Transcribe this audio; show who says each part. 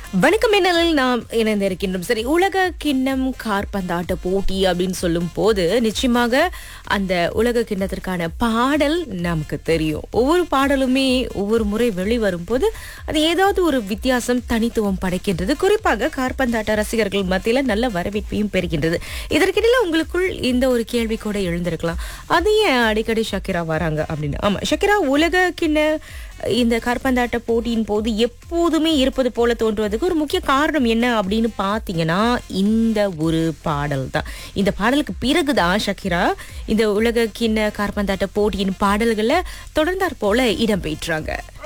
Speaker 1: வணக்கம் மின்னலில் நாம் இணைந்திருக்கின்றோம் சரி உலக கிண்ணம் கார்பந்தாட்ட போட்டி அப்படின்னு சொல்லும் போது நிச்சயமாக அந்த உலக கிண்ணத்திற்கான பாடல் நமக்கு தெரியும் ஒவ்வொரு பாடலுமே ஒவ்வொரு முறை வெளிவரும் போது அது ஏதாவது ஒரு வித்தியாசம் தனித்துவம் படைக்கின்றது குறிப்பாக கார்பந்தாட்ட ரசிகர்கள் மத்தியில நல்ல வரவேற்பையும் பெறுகின்றது இதற்கிடையில உங்களுக்குள் இந்த ஒரு கேள்வி கூட எழுந்திருக்கலாம் அது ஏன் அடிக்கடி ஷக்கிரா வராங்க அப்படின்னு ஆமா ஷக்கிரா உலக கிண்ண இந்த கார்பந்தாட்ட போட்டியின் போது எப்போதுமே இருப்பது போல தோன்றுவதுக்கு ஒரு முக்கிய காரணம் என்ன அப்படின்னு பார்த்தீங்கன்னா இந்த ஒரு பாடல் தான் இந்த பாடலுக்கு பிறகுதான் ஷக்கிரா இந்த உலக கிண்ண கார்பந்தாட்ட போட்டியின் பாடல்களை தொடர்ந்தாற் போல இடம்பெற்றாங்க